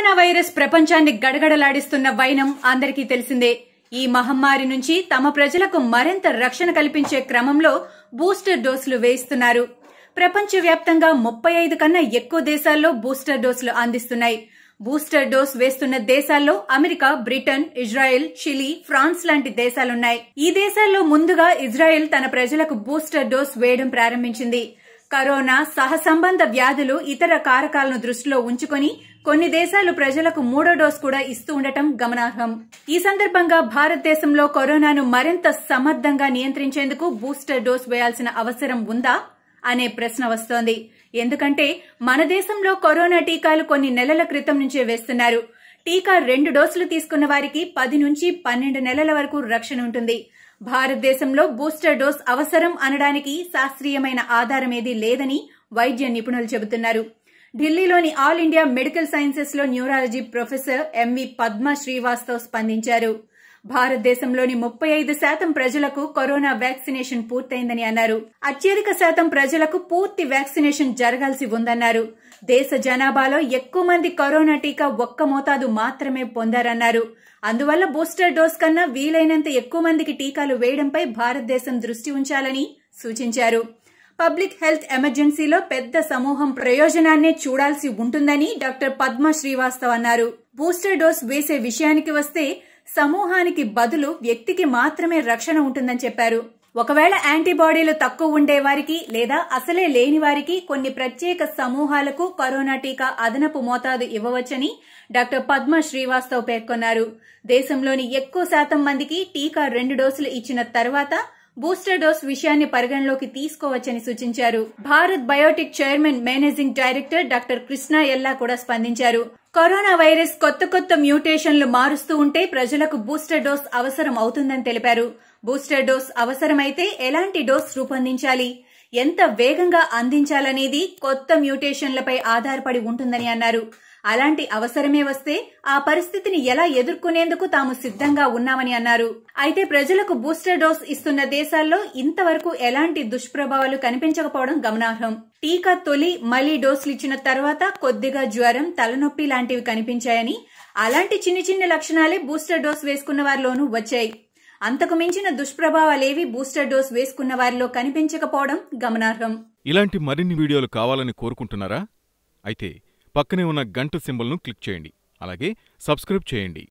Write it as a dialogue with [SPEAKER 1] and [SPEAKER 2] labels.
[SPEAKER 1] corona virus ప్రపంచాన్ని గడగడలాడిస్తున్న వైనం అందరికీ తెలిసిందే ఈ మహమ్మారి నుంచి తమ ప్రజలకు మరింత రక్షణ కల్పించే క్రమంలో బూస్టర్ డోసులు వేయిస్తున్నారు ప్రపంచవ్యాప్తంగా ముప్పై ఐదు కన్నా ఎక్కువ దేశాల్లో బూస్టర్ డోసులు అందిస్తున్నాయి బూస్టర్ డోస్ వేస్తున్న దేశాల్లో America Britain Israel Chile France లాంటి దేశాలున్నాయి ఈ దేశాల్లో ముందుగా ఇజ్రాయెల్ తన ప్రజలకు బూస్టర్ డోస్ వేయడం ప్రారంభించింది కరోనా సహసంబంధ వ్యాధులు ఇతర కారకాలను దృష్టిలో ఉంచుకొని కొన్ని దేశాలు ప్రజలకు మూడో డోస్ కూడా ఇస్తూ ఉండటం గమనార్హం ఈ సందర్భంగా భారతదేశంలో కరోనాను మరింత సమర్థంగా నియంత్రించేందుకు బూస్టర్ డోస్ వేయాల్సిన అవసరం ఉందా అనే ప్రశ్న వస్తోంది ఎందుకంటే మన దేశంలో కరోనా టీకాలు కొన్ని నెలల క్రితం నుంచే వేస్తున్నారు టీకా రెండు డోసులు తీసుకున్న వారికి పది నుంచి పన్నెండు నెలల వరకు రక్షణ ఉంటుంది భారతదేశంలో బూస్టర్ డోస్ అవసరం అనడానికి శాస్త్రీయమైన ఆధారం ఏదీ లేదని వైద్య నిపుణులు చెబుతున్నారు ఢిల్లీలోని ఆల్ ఇండియా మెడికల్ సైన్సెస్ లో neurology professor MV Padma Srivastava స్పందించారు భారతదేశంలోని ముప్పై ఐదు శాతం ప్రజలకు కరోనా వ్యాక్సినేషన్ పూర్తయిందని అన్నారు అత్యధిక శాతం ప్రజలకు పూర్తి వ్యాక్సినేషన్ జరగాల్సి ఉందన్నారు దేశ జనాభాలో ఎక్కువ మంది కరోనా టీకా ఒక్క మోతాదు మాత్రమే పొందారన్నారు అందువల్ల బూస్టర్ డోస్ కన్నా వీలైనంత ఎక్కువ మందికి టీకాలు వేయడంపై భారతదేశం దృష్టి ఉంచాలని సూచించారు పబ్లిక్ హెల్త్ ఎమర్జెన్సీలో పెద్ద సమూహం ప్రయోజనాన్నే చూడాల్సి ఉంటుందని డాక్టర్ పద్మ శ్రీవాస్తవ్ అన్నారు బూస్టర్ డోస్ వేసే విషయానికి వస్తే సమూహానికి బదులు వ్యక్తికి మాత్రమే రక్షణ ఉంటుందని చెప్పారు ఒకవేళ యాంటీబాడీలు తక్కువ ఉండే వారికి లేదా అసలే లేని వారికి కొన్ని ప్రత్యేక సమూహాలకు కరోనా టీకా అదనపు మోతాదు ఇవ్వవచ్చని డాక్టర్ పద్మ శ్రీవాస్తవ్ పేర్కొన్నారు దేశంలోని ఎక్కువ శాతం మందికి టీకా రెండు డోసులు ఇచ్చిన తర్వాత బూస్టర్ డోస్ విషయాన్ని పరిగణలోకి తీసుకోవచ్చని సూచించారు Bharat Biotech chairman managing director doctor Krishna Ella కూడా స్పందించారు కరోనా వైరస్ కొత్త కొత్త మ్యూటేషన్లు మారుస్తూ ఉంటే ప్రజలకు బూస్టర్ డోస్ అవసరం అవుతుందని తెలిపారు బూస్టర్ డోస్ అవసరమైతే ఎలాంటి డోస్ రూపొందించాలి ఎంత వేగంగా అందించాలనేది కొత్త మ్యూటేషన్లపై ఆధారపడి ఉంటుందని అన్నారు అలాంటి అవసరమే వస్తే ఆ పరిస్థితిని ఎలా ఎదుర్కొనేందుకు తాము సిద్ధంగా ఉన్నామని అన్నారు అయితే ప్రజలకు బూస్టర్ డోస్ ఇస్తున్న దేశాల్లో ఇంతవరకు ఎలాంటి దుష్ప్రభావాలు కనిపించకపోవడం గమనార్హం టీకా తొలి మళ్లీ డోసులు ఇచ్చిన తర్వాత కొద్దిగా జ్వరం తలనొప్పి లాంటివి కనిపించాయని అలాంటి చిన్న చిన్న లక్షణాలే బూస్టర్ డోస్ వేసుకున్న వారిలోనూ వచ్చాయి అంతకు మించిన దుష్ప్రభావాలేవి బూస్టర్ డోస్ వేసుకున్న వారిలో కనిపించకపోవడం గమనార్హం
[SPEAKER 2] ఇలాంటి మరిన్ని వీడియోలు కావాలని కోరుకుంటున్నారా అయితే పక్కనే ఉన్న గంట సింబల్ను క్లిక్ చేయండి అలాగే సబ్స్క్రైబ్ చేయండి